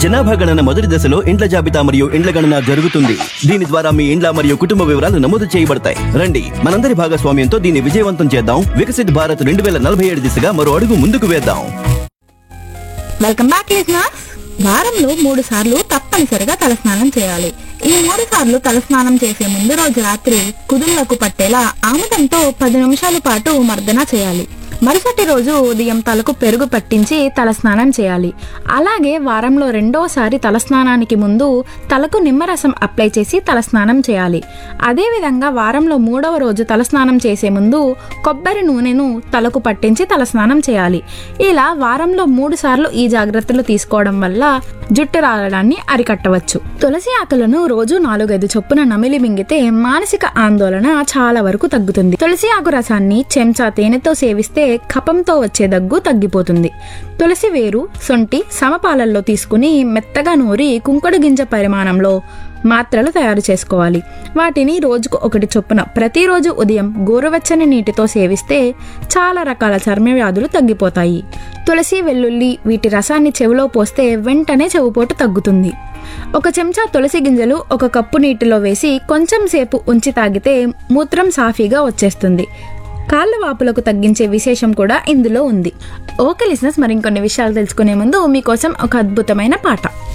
జనాభా గణన మొదటి దశలో ఇండ్ల జాబితా మరియు ఇండ్ల గణన జరుగుతుంది దీని ద్వారా మీ ఇండ్ల మరియు కుటుంబ వివరాలు నమోదు చేయబడతాయి రండి మనందరి భాగస్వామ్యంతో దీన్ని విజయవంతం చేద్దాం వికసిత్ భారత్ రెండు వేల నలభై ఏడు దిశగా మరో అడుగు ముందుకు వేద్దాం వెల్కమ్ బ్యాక్ లిజనర్స్ వారంలో మూడు సార్లు తప్పనిసరిగా తలస్నానం చేయాలి ఈ మూడు సార్లు తలస్నానం చేసే ముందు రోజు రాత్రి కుదుళ్లకు పట్టేలా ఆముదంతో పది నిమిషాల పాటు మర్దన చేయాలి మరుసటి రోజు ఉదయం తలకు పెరుగు పట్టించి తలస్నానం చేయాలి అలాగే వారంలో రెండోసారి తలస్నానానికి ముందు తలకు నిమ్మరసం అప్లై చేసి తలస్నానం చేయాలి అదేవిధంగా వారంలో మూడవ రోజు తలస్నానం చేసే ముందు కొబ్బరి నూనెను తలకు పట్టించి తలస్నానం చేయాలి ఇలా వారంలో మూడు సార్లు ఈ జాగ్రత్తలు తీసుకోవడం వల్ల జుట్టు రాలడాన్ని అరికట్టవచ్చు తులసి ఆకులను రోజు నాలుగైదు చొప్పున నమిలి మింగితే మానసిక ఆందోళన చాలా వరకు తగ్గుతుంది తులసి ఆకు రసాన్ని చెంచా తేనెతో సేవిస్తే కపంతో వచ్చే దగ్గు తగ్గిపోతుంది తులసి వేరు సొంటి సమపాలల్లో తీసుకుని మెత్తగా నూరి కుంకుడు గింజ పరిమాణంలో మాత్రలు తయారు చేసుకోవాలి వాటిని రోజుకు ఒకటి చొప్పున ప్రతిరోజు ఉదయం గోరువెచ్చని నీటితో సేవిస్తే చాలా రకాల చర్మ వ్యాధులు తగ్గిపోతాయి తులసి వెల్లుల్లి వీటి రసాన్ని చెవిలో పోస్తే వెంటనే చెవిపోటు తగ్గుతుంది ఒక చెంచా తులసి గింజలు ఒక కప్పు నీటిలో వేసి కొంచెం సేపు ఉంచి తాగితే మూత్రం సాఫీగా వచ్చేస్తుంది కాళ్ళ వాపులకు తగ్గించే విశేషం కూడా ఇందులో ఉంది ఓకే లిసినర్స్ మరికొన్ని విషయాలు తెలుసుకునే ముందు మీకోసం ఒక అద్భుతమైన పాట